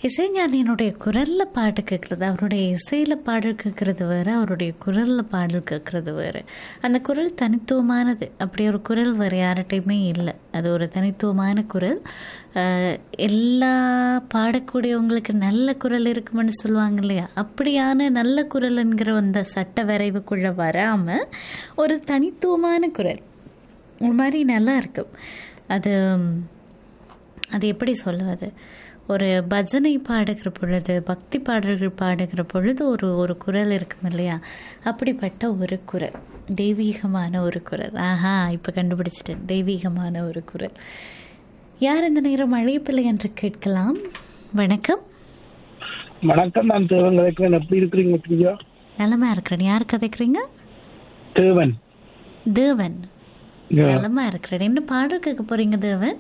இசைஞானியினுடைய குரல்ல பாட்டு கேட்கறது அவருடைய இசையில பாடல் கேட்கறது வேற அவருடைய குரல்ல பாடல் கேட்கறது வேற அந்த குரல் தனித்துவமானது அப்படி ஒரு குரல் வேற யார்கிட்டையுமே இல்லை அது ஒரு தனித்துவமான குரல் அஹ், எல்லா பாடக்கூடியவங்களுக்கு நல்ல குரல் இருக்குமென்னு சொல்லுவாங்க இல்லையா அப்படியான நல்ல குரல் என்கிற அந்த சட்ட வரைவுக்குள்ள வராம ஒரு தனித்துவமான குரல் ஒரு மாதிரி நல்லா இருக்கும் அது அது எப்படி சொல்லுவது ஒரு பஜனை பாடுகிற பொழுது பக்தி பாடல்கள் பாடுகிற பொழுது ஒரு ஒரு குரல் இருக்கும் இல்லையா அப்படிப்பட்ட ஒரு குரல் தெய்வீகமான ஒரு குரல் ஆஹா இப்போ கண்டுபிடிச்சிட்டேன் தெய்வீகமான ஒரு குரல் யார் இந்த நேரம் அழைப்பில்லை என்று கேட்கலாம் வணக்கம் வணக்கம் நான் தேவன் கதைக்கிறேன் எப்படி இருக்கிறீங்க பிரியா நலமா இருக்கிறேன் யார் கதைக்கிறீங்க தேவன் தேவன் நலமா இருக்கிறேன் என்ன பாடல் கேட்க போறீங்க தேவன்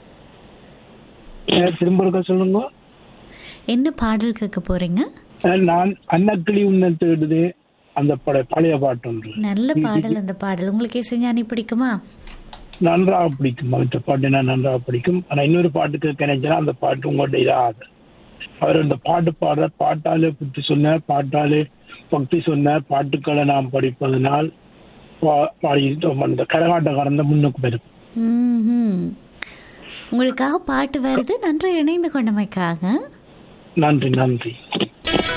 அஹ் திரும்ப இருக்க சொல்லுங்க என்ன பாடல் கேட்க போறீங்க அஹ் நான் அன்னக்கிளி உன்னை தேடுது அந்த பட பழைய பாட்டு ஒன்று நல்ல பாடல் அந்த பாடல் உங்களுக்கு இசைஞானி பிடிக்குமா நன்றாக பிடிக்கும் அந்த பாட்டு நான் நன்றாக பிடிக்கும் ஆனா இன்னொரு பாட்டு கேட்க நினைச்சேன்னா அந்த பாட்டு உங்கள்ட்ட இதாகாது அவர் அந்த பாட்டு பாடுற பாட்டாலே புத்தி சொன்ன பாட்டாலே பக்தி சொன்ன பாட்டுக்களை நாம் படிப்பதனால் பா- பாடிட்டோம் அந்த கரகாட்டக்காரன் தான் முன்னுக்கு வரும் ம்ஹும். உங்களுக்காக பாட்டு வருது நன்றி இணைந்து கொண்டமைக்காக நன்றி நன்றி